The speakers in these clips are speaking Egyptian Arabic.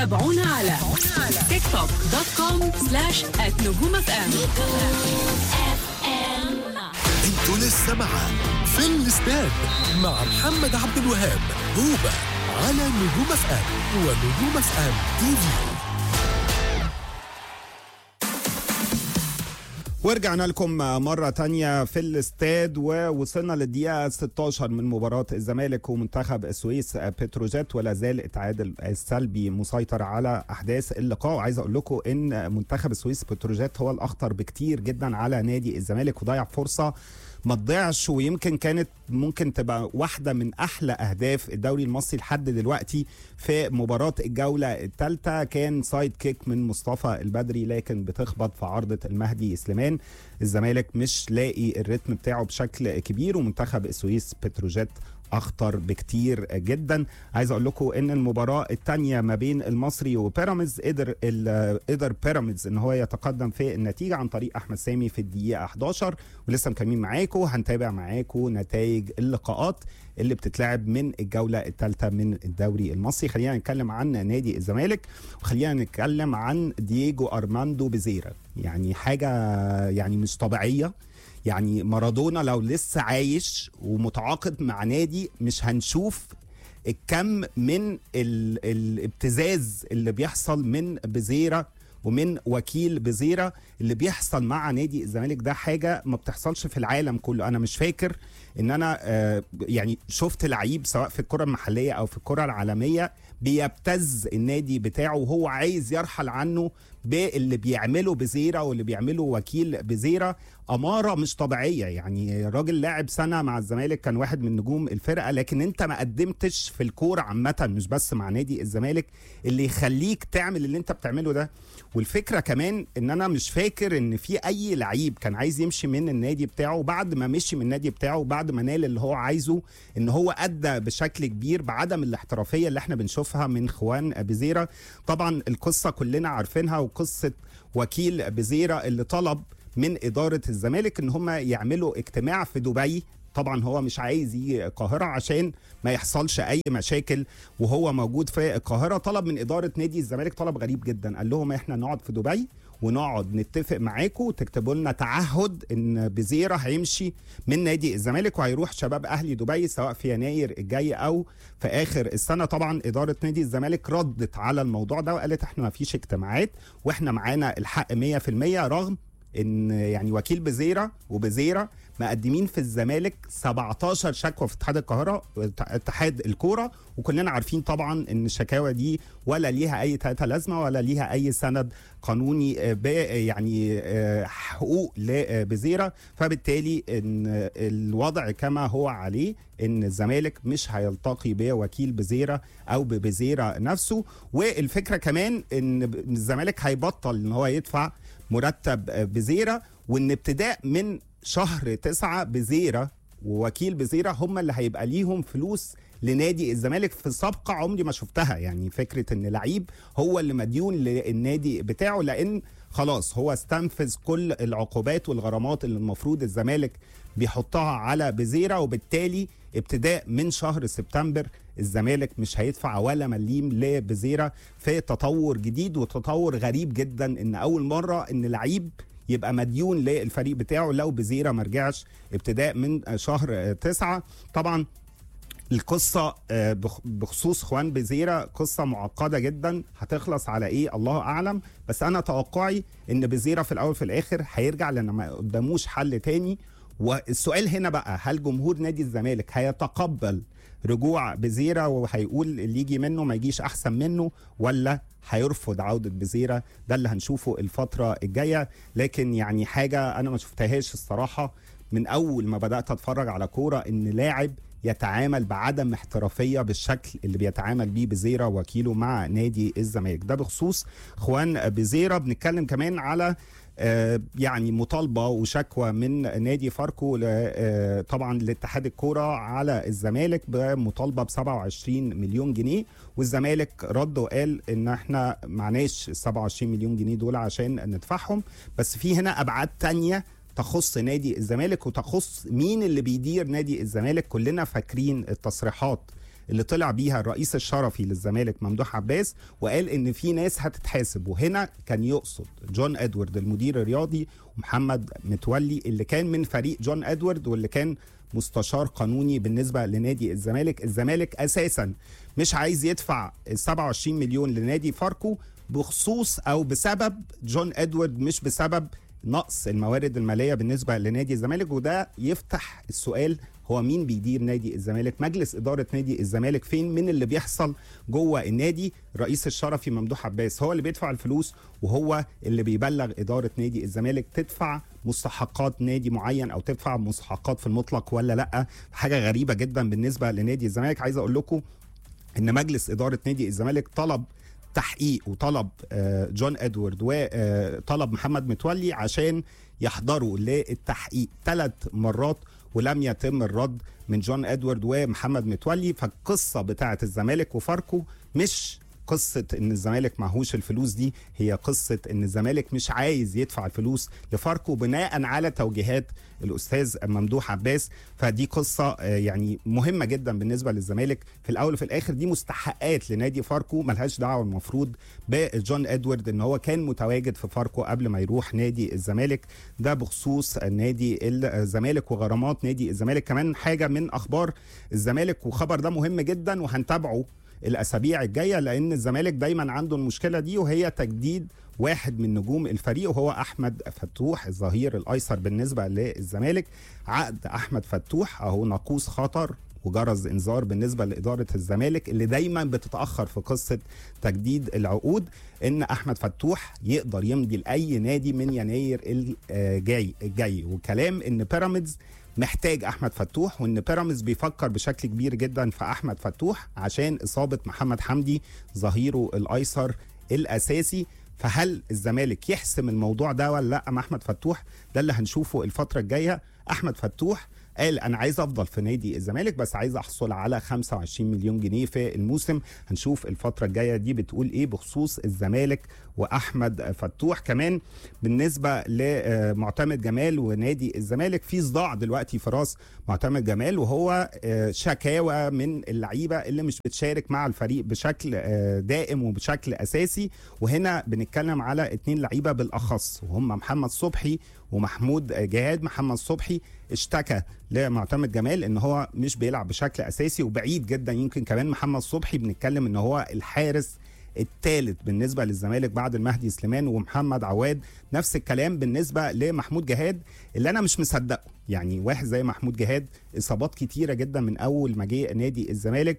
تابعونا على تيك توك دوت كوم سلاش نجوم اف ام انتوا لسه مع في الاستاد مع محمد عبد الوهاب هوبا على نجوم اف ام ونجوم اف ام تي في ورجعنا لكم مرة تانية في الاستاد ووصلنا للدقيقة 16 من مباراة الزمالك ومنتخب السويس بتروجيت ولا زال التعادل السلبي مسيطر على أحداث اللقاء وعايز أقول لكم إن منتخب السويس بتروجيت هو الأخطر بكتير جدا على نادي الزمالك وضيع فرصة ما تضيعش ويمكن كانت ممكن تبقى واحدة من أحلى أهداف الدوري المصري لحد دلوقتي في مباراة الجولة الثالثة كان سايد كيك من مصطفى البدري لكن بتخبط في عارضة المهدي سليمان الزمالك مش لاقي الريتم بتاعه بشكل كبير ومنتخب السويس بتروجيت اخطر بكتير جدا عايز اقول لكم ان المباراه الثانيه ما بين المصري وبيراميدز قدر ال- قدر بيراميدز ان هو يتقدم في النتيجه عن طريق احمد سامي في الدقيقه 11 ولسه مكملين معاكم هنتابع معاكم نتائج اللقاءات اللي بتتلعب من الجوله الثالثه من الدوري المصري خلينا نتكلم عن نادي الزمالك وخلينا نتكلم عن دييجو ارماندو بيزيرا يعني حاجه يعني مش طبيعيه يعني مارادونا لو لسه عايش ومتعاقد مع نادي مش هنشوف الكم من ال- الابتزاز اللي بيحصل من بزيرة ومن وكيل بزيرة اللي بيحصل مع نادي الزمالك ده حاجة ما بتحصلش في العالم كله أنا مش فاكر ان انا آه، يعني شفت لعيب سواء في الكره المحليه او في الكره العالميه بيبتز النادي بتاعه وهو عايز يرحل عنه باللي بيعمله بزيره واللي بيعمله وكيل بزيره اماره مش طبيعيه يعني راجل لاعب سنه مع الزمالك كان واحد من نجوم الفرقه لكن انت ما قدمتش في الكوره عامه مش بس مع نادي الزمالك اللي يخليك تعمل اللي انت بتعمله ده والفكره كمان ان انا مش فاكر ان في اي لعيب كان عايز يمشي من النادي بتاعه بعد ما مشي من النادي بتاعه بعد ما نال اللي هو عايزه ان هو ادى بشكل كبير بعدم الاحترافيه اللي احنا بنشوفها من خوان بزيرا طبعا القصه كلنا عارفينها وقصه وكيل بزيرا اللي طلب من اداره الزمالك ان هم يعملوا اجتماع في دبي طبعا هو مش عايز يجي القاهره عشان ما يحصلش اي مشاكل وهو موجود في القاهره طلب من اداره نادي الزمالك طلب غريب جدا قال لهم احنا نقعد في دبي ونقعد نتفق معاكم وتكتبوا لنا تعهد ان بزيره هيمشي من نادي الزمالك وهيروح شباب اهلي دبي سواء في يناير الجاي او في اخر السنه طبعا اداره نادي الزمالك ردت على الموضوع ده وقالت احنا ما فيش اجتماعات واحنا معانا الحق 100% رغم ان يعني وكيل بزيره وبزيره مقدمين في الزمالك 17 شكوى في اتحاد القاهره اتحاد الكوره وكلنا عارفين طبعا ان الشكاوى دي ولا ليها اي تاتا لازمه ولا ليها اي سند قانوني آه، ب- يعني آه، حقوق لبزيره فبالتالي ان الوضع كما هو عليه ان الزمالك مش هيلتقي بوكيل بزيره او ببزيره نفسه والفكره كمان ان الزمالك هيبطل ان هو يدفع مرتب بزيره وان ابتداء من شهر تسعة بزيره ووكيل بزيره هم اللي هيبقى ليهم فلوس لنادي الزمالك في صفقه عمري ما شفتها يعني فكره ان لعيب هو اللي مديون للنادي بتاعه لان خلاص هو استنفذ كل العقوبات والغرامات اللي المفروض الزمالك بيحطها على بزيره وبالتالي ابتداء من شهر سبتمبر الزمالك مش هيدفع ولا مليم لبزيره في تطور جديد وتطور غريب جدا ان اول مره ان لعيب يبقى مديون للفريق بتاعه لو بزيره ما رجعش ابتداء من شهر تسعة طبعا القصة آه، بخ- بخصوص خوان بزيرة قصة معقدة جدا هتخلص على ايه الله اعلم بس انا توقعي ان بزيرة في الاول في الاخر هيرجع لان ما قداموش حل تاني والسؤال هنا بقى هل جمهور نادي الزمالك هيتقبل رجوع بزيرة وهيقول اللي يجي منه ما يجيش احسن منه ولا هيرفض عودة بزيرة ده اللي هنشوفه الفترة الجاية لكن يعني حاجة انا ما شفتهاش الصراحة من اول ما بدات اتفرج على كوره ان لاعب يتعامل بعدم احترافيه بالشكل اللي بيتعامل بيه بزيرا وكيله مع نادي الزمالك ده بخصوص خوان بزيرا بنتكلم كمان على آه، يعني مطالبه وشكوى من نادي فاركو ل- آه، طبعا لاتحاد الكوره على الزمالك بمطالبه ب 27 مليون جنيه والزمالك رد وقال ان احنا معناش ال 27 مليون جنيه دول عشان ندفعهم بس في هنا ابعاد تانية تخص نادي الزمالك وتخص مين اللي بيدير نادي الزمالك كلنا فاكرين التصريحات اللي طلع بيها الرئيس الشرفي للزمالك ممدوح عباس وقال ان في ناس هتتحاسب وهنا كان يقصد جون ادوارد المدير الرياضي ومحمد متولي اللي كان من فريق جون ادوارد واللي كان مستشار قانوني بالنسبه لنادي الزمالك الزمالك اساسا مش عايز يدفع ال 27 مليون لنادي فاركو بخصوص او بسبب جون ادوارد مش بسبب نقص الموارد الماليه بالنسبه لنادي الزمالك وده يفتح السؤال هو مين بيدير نادي الزمالك مجلس اداره نادي الزمالك فين من اللي بيحصل جوه النادي الرئيس الشرفي ممدوح عباس هو اللي بيدفع الفلوس وهو اللي بيبلغ اداره نادي الزمالك تدفع مستحقات نادي معين او تدفع مستحقات في المطلق ولا لا حاجه غريبه جدا بالنسبه لنادي الزمالك عايز اقول لكم ان مجلس اداره نادي الزمالك طلب تحقيق وطلب آه، جون ادوارد وطلب محمد متولي عشان يحضروا للتحقيق ثلاث مرات ولم يتم الرد من جون ادوارد ومحمد متولي فالقصه بتاعه الزمالك وفاركو مش قصة ان الزمالك معهوش الفلوس دي هي قصة ان الزمالك مش عايز يدفع الفلوس لفاركو بناء على توجيهات الاستاذ ممدوح عباس فدي قصة آه، يعني مهمة جدا بالنسبة للزمالك في الاول وفي الاخر دي مستحقات لنادي فاركو ملهاش دعوة المفروض بجون ادوارد ان هو كان متواجد في فاركو قبل ما يروح نادي الزمالك ده بخصوص نادي الزمالك وغرامات نادي الزمالك كمان حاجة من اخبار الزمالك وخبر ده مهم جدا وهنتابعه الاسابيع الجايه لان الزمالك دايما عنده المشكله دي وهي تجديد واحد من نجوم الفريق وهو احمد فتوح الظهير الايسر بالنسبه للزمالك عقد احمد فتوح اهو ناقوس خطر وجرس انذار بالنسبه لاداره الزمالك اللي دايما بتتاخر في قصه تجديد العقود ان احمد فتوح يقدر يمضي لاي نادي من يناير الجاي الجاي وكلام ان بيراميدز محتاج احمد فتوح وان بيراميدز بيفكر بشكل كبير جدا في احمد فتوح عشان اصابه محمد حمدي ظهيره الايسر الاساسي فهل الزمالك يحسم الموضوع ده ولا لا مع احمد فتوح ده اللي هنشوفه الفتره الجايه احمد فتوح قال انا عايز افضل في نادي الزمالك بس عايز احصل على 25 مليون جنيه في الموسم هنشوف الفتره الجايه دي بتقول ايه بخصوص الزمالك واحمد فتوح كمان بالنسبه لمعتمد جمال ونادي الزمالك في صداع دلوقتي في راس معتمد جمال وهو آه، شكاوى من اللعيبه اللي مش بتشارك مع الفريق بشكل آه، دائم وبشكل اساسي وهنا بنتكلم على اتنين لعيبه بالاخص وهم محمد صبحي ومحمود جهاد محمد صبحي اشتكى لمعتمد جمال ان هو مش بيلعب بشكل اساسي وبعيد جدا يمكن كمان محمد صبحي بنتكلم ان هو الحارس الثالث بالنسبه للزمالك بعد المهدي سليمان ومحمد عواد نفس الكلام بالنسبه لمحمود جهاد اللي انا مش مصدقه يعني واحد زي محمود جهاد اصابات كتيره جدا من اول ما جه نادي الزمالك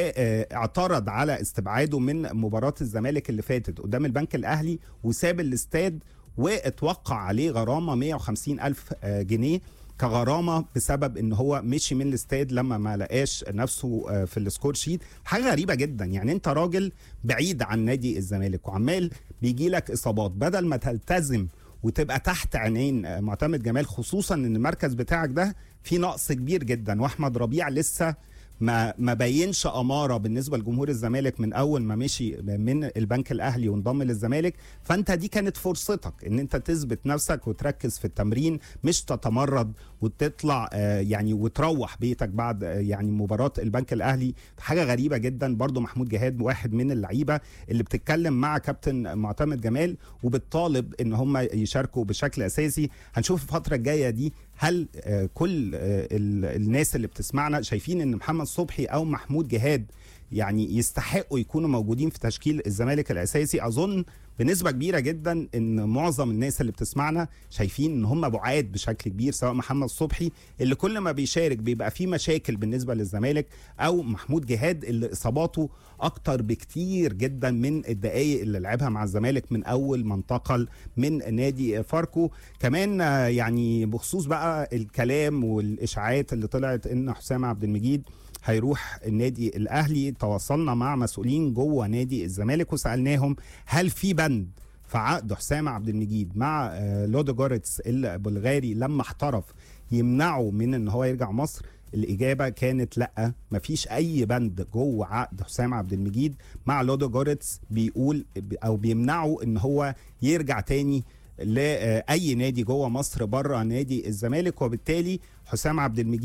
واعترض على استبعاده من مباراه الزمالك اللي فاتت قدام البنك الاهلي وساب الاستاد واتوقع عليه غرامه 150 الف آه، جنيه كغرامه بسبب ان هو مشي من الاستاد لما ما لقاش نفسه آه، في السكور شيت حاجه غريبه جدا يعني انت راجل بعيد عن نادي الزمالك وعمال بيجي لك اصابات بدل ما تلتزم وتبقى تحت عينين آه، معتمد جمال خصوصا ان المركز بتاعك ده في نقص كبير جدا واحمد ربيع لسه ما ما بينش اماره بالنسبه لجمهور الزمالك من اول ما مشي من البنك الاهلي وانضم للزمالك فانت دي كانت فرصتك ان انت تثبت نفسك وتركز في التمرين مش تتمرد وتطلع آه، يعني وتروح بيتك بعد آه، يعني مباراه البنك الاهلي حاجه غريبه جدا برضو محمود جهاد واحد من اللعيبه اللي بتتكلم مع كابتن معتمد جمال وبتطالب ان هم يشاركوا بشكل اساسي هنشوف الفتره الجايه دي هل آه، كل آه، ال- الناس اللي بتسمعنا شايفين ان محمد صبحي او محمود جهاد يعني يستحقوا يكونوا موجودين في تشكيل الزمالك الاساسي اظن بنسبه كبيره جدا ان معظم الناس اللي بتسمعنا شايفين ان هم بعاد بشكل كبير سواء محمد صبحي اللي كل ما بيشارك بيبقى فيه مشاكل بالنسبه للزمالك او محمود جهاد اللي اصاباته اكتر بكتير جدا من الدقائق اللي لعبها مع الزمالك من اول ما انتقل من نادي فاركو كمان آه، يعني بخصوص بقى الكلام والاشاعات اللي طلعت ان حسام عبد المجيد هيروح النادي الاهلي تواصلنا مع مسؤولين جوه نادي الزمالك وسالناهم هل في بند في عقد حسام عبد المجيد مع آه، لودو جوريتس البلغاري لما احترف يمنعه من ان هو يرجع مصر الاجابه كانت لا مفيش اي بند جوه عقد حسام عبد المجيد مع لودو جوريتس بيقول او بيمنعه ان هو يرجع تاني لاي نادي جوه مصر بره نادي الزمالك وبالتالي حسام عبد المجيد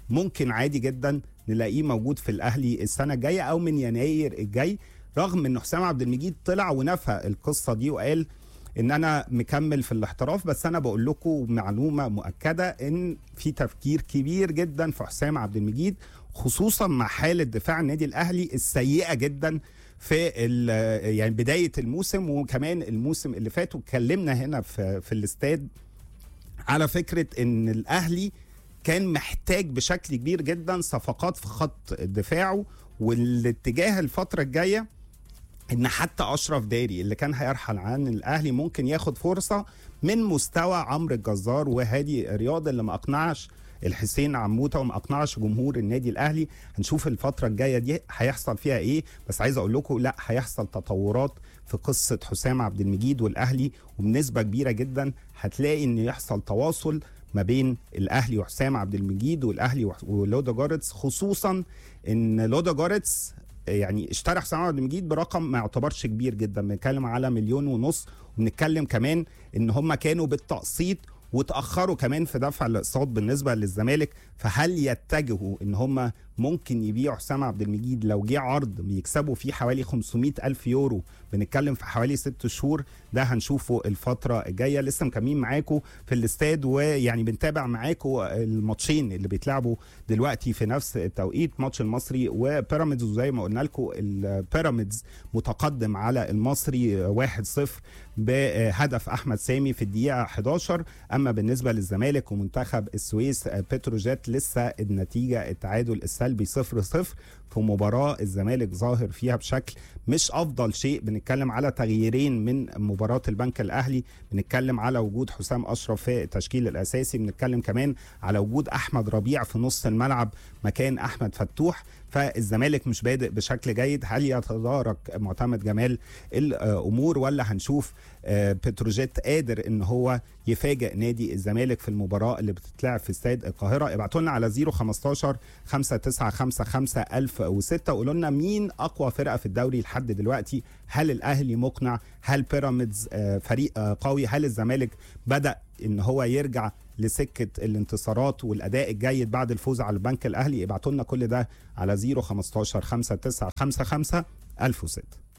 ممكن عادي جدا نلاقيه موجود في الاهلي السنه الجايه او من يناير الجاي رغم ان حسام عبد المجيد طلع ونفى القصه دي وقال ان انا مكمل في الاحتراف بس انا بقول لكم معلومه مؤكده ان في تفكير كبير جدا في حسام عبد المجيد خصوصا مع حاله دفاع النادي الاهلي السيئه جدا في ال- يعني بدايه الموسم وكمان الموسم اللي فات واتكلمنا هنا في في الاستاد على فكره ان الاهلي كان محتاج بشكل كبير جدا صفقات في خط دفاعه والاتجاه الفتره الجايه ان حتى اشرف داري اللي كان هيرحل عن الاهلي ممكن ياخد فرصه من مستوى عمرو الجزار وهادي رياض اللي ما اقنعش الحسين عموته وما اقنعش جمهور النادي الاهلي هنشوف الفتره الجايه دي هيحصل فيها ايه بس عايز اقول لكم لا هيحصل تطورات في قصه حسام عبد المجيد والاهلي وبنسبه كبيره جدا هتلاقي ان يحصل تواصل ما بين الاهلي وحسام عبد المجيد والاهلي وح- ولودا جارتس خصوصا ان لودا جارتس يعني اشترى حسام عبد المجيد برقم ما يعتبرش كبير جدا بنتكلم على مليون ونص وبنتكلم كمان ان هم كانوا بالتقسيط وتاخروا كمان في دفع الاقساط بالنسبه للزمالك فهل يتجهوا ان هم ممكن يبيعوا حسام عبد المجيد لو جه عرض بيكسبوا فيه حوالي 500 الف يورو بنتكلم في حوالي ست شهور ده هنشوفه الفتره الجايه لسه مكملين معاكم في الاستاد ويعني بنتابع معاكم الماتشين اللي بيتلعبوا دلوقتي في نفس التوقيت ماتش المصري وبيراميدز وزي ما قلنا لكم البيراميدز متقدم على المصري 1-0 بهدف احمد سامي في الدقيقه 11 اما بالنسبه للزمالك ومنتخب السويس بتروجيت لسه النتيجه التعادل السلبي 0-0 في مباراه الزمالك ظاهر فيها بشكل مش افضل شيء بنتكلم على تغييرين من مباراه البنك الاهلي بنتكلم على وجود حسام اشرف في التشكيل الاساسي بنتكلم كمان على وجود احمد ربيع في نص الملعب مكان احمد فتوح فالزمالك مش بادئ بشكل جيد هل يتدارك معتمد جمال الامور ولا هنشوف آه، بتروجيت قادر ان هو يفاجئ نادي الزمالك في المباراه اللي بتتلعب في استاد القاهره ابعتوا لنا على 015 5955 1006 وقولوا لنا مين اقوى فرقه في الدوري لحد دلوقتي هل الاهلي مقنع هل بيراميدز آه، فريق آه، قوي هل الزمالك بدا ان هو يرجع لسكه الانتصارات والاداء الجيد بعد الفوز على البنك الاهلي ابعتوا لنا كل ده على 015 5955 1006